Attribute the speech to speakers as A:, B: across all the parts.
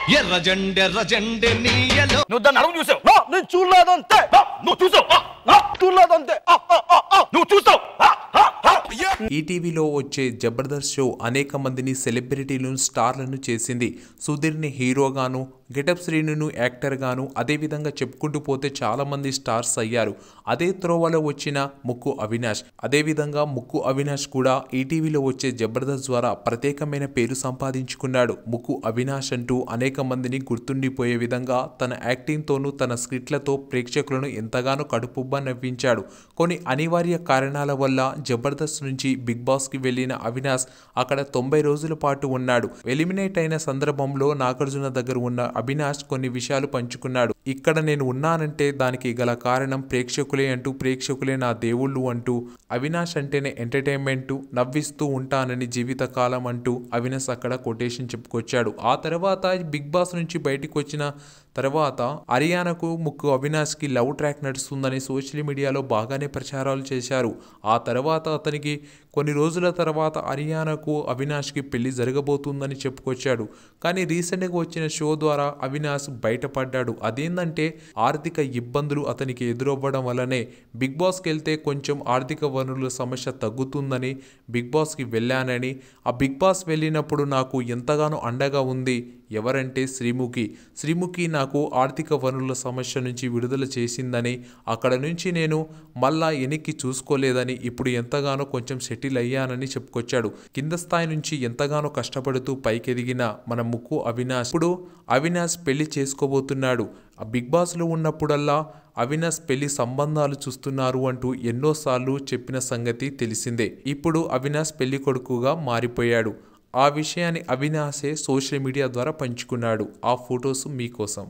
A: ఎర్ర జెండెర్ర జెండె నీయలో
B: నువ్వు దాన్ని అడుగు చూసావు
C: ఆ, నేను చూడలేదంతే
B: ఆ, నువ్వు చూసావు ఆ, ఆ,
C: చూడలేదంతే ఆ, ఆ, ఆ, ఆ.
B: నువ్వు చూసావు ఆ, ఆ, ఆ.
D: ఈటీవీలో వచ్చే జబర్దస్త్ షో అనేక మందిని సెలబ్రిటీలను స్టార్లను చేసింది సుధీర్ని హీరోగాను గెటప్ శ్రీనును యాక్టర్గాను అదేవిధంగా చెప్పుకుంటూ పోతే చాలా మంది స్టార్స్ అయ్యారు అదే త్రోవలో వచ్చిన ముక్కు అవినాష్ అదేవిధంగా ముక్కు అవినాష్ కూడా ఈటీవీలో వచ్చే జబర్దస్త్ ద్వారా ప్రత్యేకమైన పేరు సంపాదించుకున్నాడు ముక్కు అవినాష్ అంటూ అనేక మందిని గుర్తుండిపోయే విధంగా తన యాక్టింగ్తోనూ తన స్క్రిప్ట్లతో ప్రేక్షకులను ఎంతగానో కడుపుబ్బా నవ్వించాడు కొన్ని అనివార్య కారణాల వల్ల జబర్దస్త్ నుంచి బిగ్ బాస్కి వెళ్ళిన అవినాష్ అక్కడ తొంభై రోజుల పాటు ఉన్నాడు ఎలిమినేట్ అయిన సందర్భంలో నాగార్జున దగ్గర ఉన్న అవినాష్ కొన్ని విషయాలు పంచుకున్నాడు ఇక్కడ నేను ఉన్నానంటే దానికి గల కారణం ప్రేక్షకులే అంటూ ప్రేక్షకులే నా దేవుళ్ళు అంటూ అవినాష్ అంటేనే ఎంటర్టైన్మెంట్ నవ్విస్తూ ఉంటానని జీవితకాలం అంటూ అవినాష్ అక్కడ కొటేషన్ చెప్పుకొచ్చాడు ఆ తర్వాత బిగ్ బాస్ నుంచి బయటికి వచ్చిన తర్వాత హరియానాకు ముక్కు అవినాష్కి లవ్ ట్రాక్ నడుస్తుందని సోషల్ మీడియాలో బాగానే ప్రచారాలు చేశారు ఆ తర్వాత అతనికి కొన్ని రోజుల తర్వాత హరియానాకు అవినాష్కి పెళ్లి జరగబోతుందని చెప్పుకొచ్చాడు కానీ రీసెంట్గా వచ్చిన షో ద్వారా అవినాష్ బయటపడ్డాడు అదేంటంటే ఆర్థిక ఇబ్బందులు అతనికి ఎదురవ్వడం వల్లనే బిగ్ బాస్కి వెళ్తే కొంచెం ఆర్థిక వనరుల సమస్య తగ్గుతుందని బిగ్ బాస్కి వెళ్ళానని ఆ బిగ్ బాస్ వెళ్ళినప్పుడు నాకు ఎంతగానో అండగా ఉంది ఎవరంటే శ్రీముఖి శ్రీముఖి నాకు ఆర్థిక వనరుల సమస్య నుంచి విడుదల చేసిందని అక్కడ నుంచి నేను మళ్ళా వెనక్కి చూసుకోలేదని ఇప్పుడు ఎంతగానో కొంచెం సెటిల్ అయ్యానని చెప్పుకొచ్చాడు కింద స్థాయి నుంచి ఎంతగానో కష్టపడుతూ పైకెదిగిన మన ముక్కు అవినాష్ ఇప్పుడు అవినాష్ పెళ్లి చేసుకోబోతున్నాడు ఆ బిగ్ బాస్లో ఉన్నప్పుడల్లా అవినాష్ పెళ్లి సంబంధాలు చూస్తున్నారు అంటూ ఎన్నోసార్లు చెప్పిన సంగతి తెలిసిందే ఇప్పుడు అవినాష్ పెళ్లి కొడుకుగా మారిపోయాడు ఆ విషయాన్ని అవినాశే సోషల్ మీడియా ద్వారా పంచుకున్నాడు ఆ ఫొటోస్ మీకోసం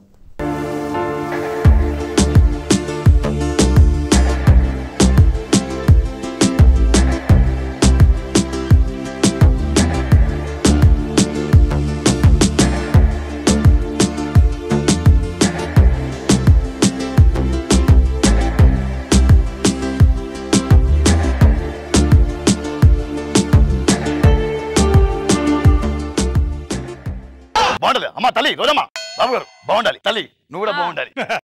B: బాగుండదు అమ్మా తల్లి రోజమ్మా బాబు గారు బాగుండాలి తల్లి నువ్వు కూడా బాగుండాలి